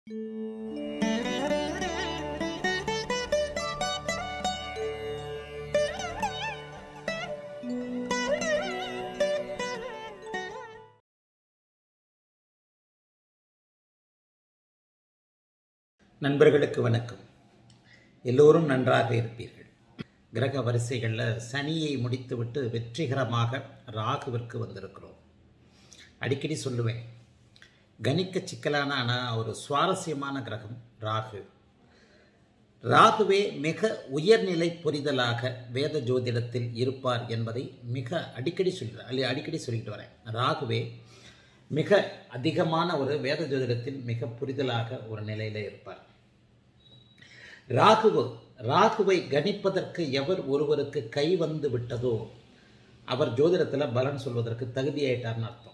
நண்பர்களுக்கு வணக்கம் எல்லோரும் நன்றாக இருப்பீர்கள் கிரக வரிசைகளில் சனியை முடித்துவிட்டு வெற்றிகரமாக ராகுவிற்கு வந்திருக்கிறோம் அடிக்கடி சொல்லுவேன் கணிக்க சிக்கலான ஆனால் ஒரு சுவாரஸ்யமான கிரகம் ராகு ராகுவே மிக உயர்நிலை புரிதலாக வேத ஜோதிடத்தில் இருப்பார் என்பதை மிக அடிக்கடி சொல்கிறேன் அல்ல அடிக்கடி சொல்லிட்டு வரேன் ராகுவே மிக அதிகமான ஒரு வேத ஜோதிடத்தில் மிக புரிதலாக ஒரு நிலையில் இருப்பார் ராகுவு ராகுவை கணிப்பதற்கு எவர் ஒருவருக்கு கை வந்து விட்டதோ அவர் ஜோதிடத்தில் பலன் சொல்வதற்கு தகுதியாயிட்டார்னு அர்த்தம்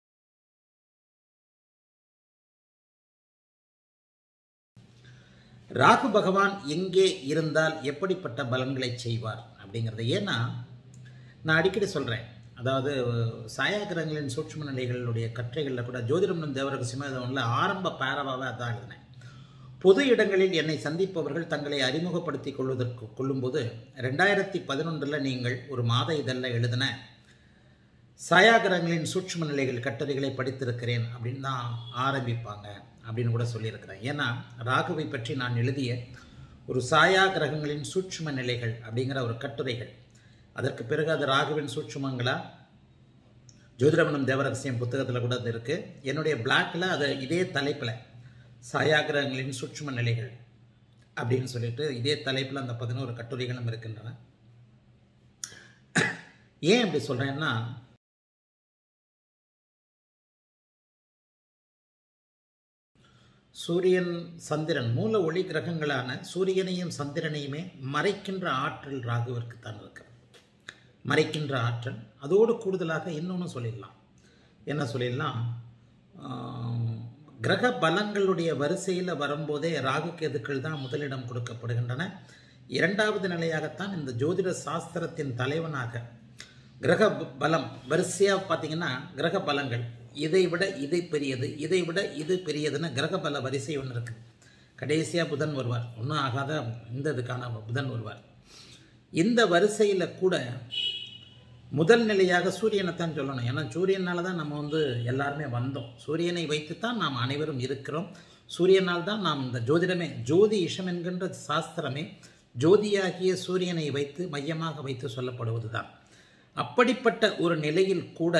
ராகு பகவான் எங்கே இருந்தால் எப்படிப்பட்ட பலன்களை செய்வார் அப்படிங்கிறது ஏன்னா நான் அடிக்கடி சொல்கிறேன் அதாவது சாயாகிரகங்களின் சூட்சும நிலைகளுடைய கற்றைகளில் கூட ஜோதிடம் தேவரக சிமதவனில் ஆரம்ப பேரவாவை அதான் எழுதினேன் பொது இடங்களில் என்னை சந்திப்பவர்கள் தங்களை அறிமுகப்படுத்திக் கொள்வதற்கு கொள்ளும்போது ரெண்டாயிரத்தி பதினொன்றில் நீங்கள் ஒரு மாத இதழில் எழுதின சாயாகிரகங்களின் சூட்சும நிலைகள் கட்டுரைகளை படித்திருக்கிறேன் அப்படின்னு தான் ஆரம்பிப்பாங்க அப்படின்னு கூட சொல்லியிருக்கிறேன் ஏன்னா ராகுவை பற்றி நான் எழுதிய ஒரு சாயா கிரகங்களின் சூட்சும நிலைகள் அப்படிங்கிற ஒரு கட்டுரைகள் அதற்கு பிறகு அது ராகுவின் சூட்சுமங்களா ஜோதிடமனம் தேவரகசியம் புத்தகத்தில் கூட அது இருக்குது என்னுடைய பிளாக்கில் அது இதே தலைப்பில் சாயாகிரகங்களின் சூட்சும நிலைகள் அப்படின்னு சொல்லிட்டு இதே தலைப்பில் அந்த பதினோரு கட்டுரைகளும் இருக்கின்றன ஏன் அப்படி சொல்கிறேன்னா சூரியன் சந்திரன் மூல ஒளி கிரகங்களான சூரியனையும் சந்திரனையுமே மறைக்கின்ற ஆற்றல் ராகுவிற்கு தான் இருக்கிறது மறைக்கின்ற ஆற்றல் அதோடு கூடுதலாக இன்னொன்று சொல்லிடலாம் என்ன சொல்லிடலாம் கிரக பலங்களுடைய வரிசையில் வரும்போதே ராகு கேதுக்கள் தான் முதலிடம் கொடுக்கப்படுகின்றன இரண்டாவது நிலையாகத்தான் இந்த ஜோதிட சாஸ்திரத்தின் தலைவனாக கிரக பலம் வரிசையாக பார்த்தீங்கன்னா கிரக பலங்கள் இதை விட இதை பெரியது இதை விட இது பெரியதுன்னு கிரக பல வரிசை ஒன்று இருக்குது கடைசியாக புதன் வருவார் ஒன்றும் ஆகாத இந்த இதுக்கான புதன் வருவார் இந்த வரிசையில் கூட முதல் நிலையாக சூரியனை தான் சொல்லணும் ஏன்னா சூரியனால தான் நம்ம வந்து எல்லாருமே வந்தோம் சூரியனை வைத்து தான் நாம் அனைவரும் இருக்கிறோம் சூரியனால் தான் நாம் இந்த ஜோதிடமே ஜோதி இஷம் என்கின்ற சாஸ்திரமே ஜோதியாகிய சூரியனை வைத்து மையமாக வைத்து சொல்லப்படுவது தான் அப்படிப்பட்ட ஒரு நிலையில் கூட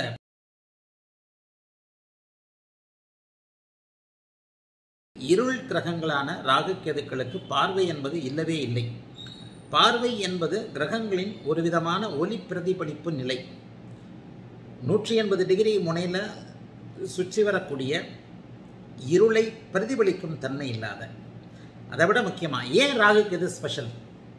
இருள் கிரகங்களான ராகு கேதுக்களுக்கு பார்வை என்பது இல்லவே இல்லை பார்வை என்பது கிரகங்களின் ஒரு விதமான ஒளி பிரதிபலிப்பு நிலை நூற்றி எண்பது டிகிரி முனையில் சுற்றி வரக்கூடிய இருளை பிரதிபலிக்கும் தன்மை இல்லாத அதை விட முக்கியமாக ஏன் ராகுக்கு எது ஸ்பெஷல்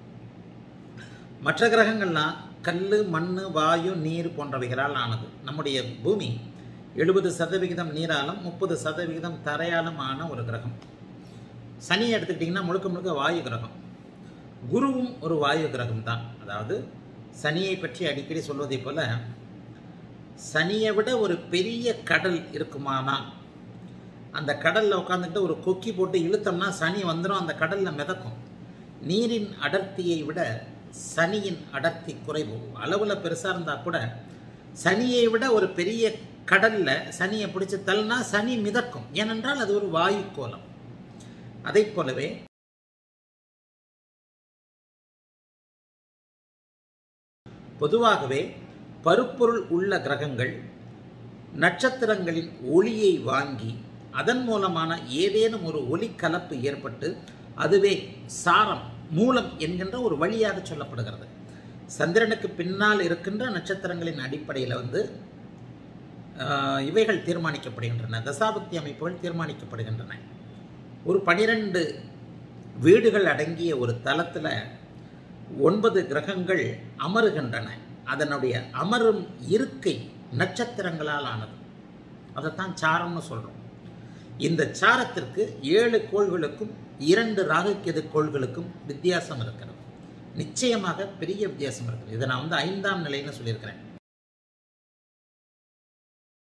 மற்ற கிரகங்கள்லாம் கல் மண் வாயு நீர் போன்றவைகளால் ஆனது நம்முடைய பூமி எழுபது சதவிகிதம் நீராலும் முப்பது சதவிகிதம் தரையாலும் ஆன ஒரு கிரகம் சனி எடுத்துக்கிட்டிங்கன்னா முழுக்க முழுக்க வாயு கிரகம் குருவும் ஒரு வாயு கிரகம் தான் அதாவது சனியை பற்றி அடிக்கடி சொல்வதை போல சனியை விட ஒரு பெரிய கடல் இருக்குமானால் அந்த கடலில் உட்காந்துட்டு ஒரு கொக்கி போட்டு இழுத்தோம்னா சனி வந்துடும் அந்த கடலில் மிதக்கும் நீரின் அடர்த்தியை விட சனியின் அடர்த்தி குறைவு அளவில் பெருசாக இருந்தால் கூட சனியை விட ஒரு பெரிய கடலில் சனியை பிடிச்சி தள்ளினா சனி மிதக்கும் ஏனென்றால் அது ஒரு வாயு கோலம் அதை போலவே பொதுவாகவே பருப்பொருள் உள்ள கிரகங்கள் நட்சத்திரங்களின் ஒளியை வாங்கி அதன் மூலமான ஏதேனும் ஒரு ஒளி கலப்பு ஏற்பட்டு அதுவே சாரம் மூலம் என்கின்ற ஒரு வழியாக சொல்லப்படுகிறது சந்திரனுக்கு பின்னால் இருக்கின்ற நட்சத்திரங்களின் அடிப்படையில் வந்து இவைகள் தீர்மானிக்கப்படுகின்றன தசாபக்தி அமைப்புகள் தீர்மானிக்கப்படுகின்றன ஒரு பனிரெண்டு வீடுகள் அடங்கிய ஒரு தளத்தில் ஒன்பது கிரகங்கள் அமருகின்றன அதனுடைய அமரும் இருக்கை நட்சத்திரங்களால் ஆனது அதைத்தான் சாரம்னு சொல்கிறோம் இந்த சாரத்திற்கு ஏழு கோள்களுக்கும் இரண்டு ராகுக்கெது கோள்களுக்கும் வித்தியாசம் இருக்கிறது நிச்சயமாக பெரிய வித்தியாசம் இருக்குது இதை நான் வந்து ஐந்தாம் நிலைன்னு சொல்லியிருக்கிறேன்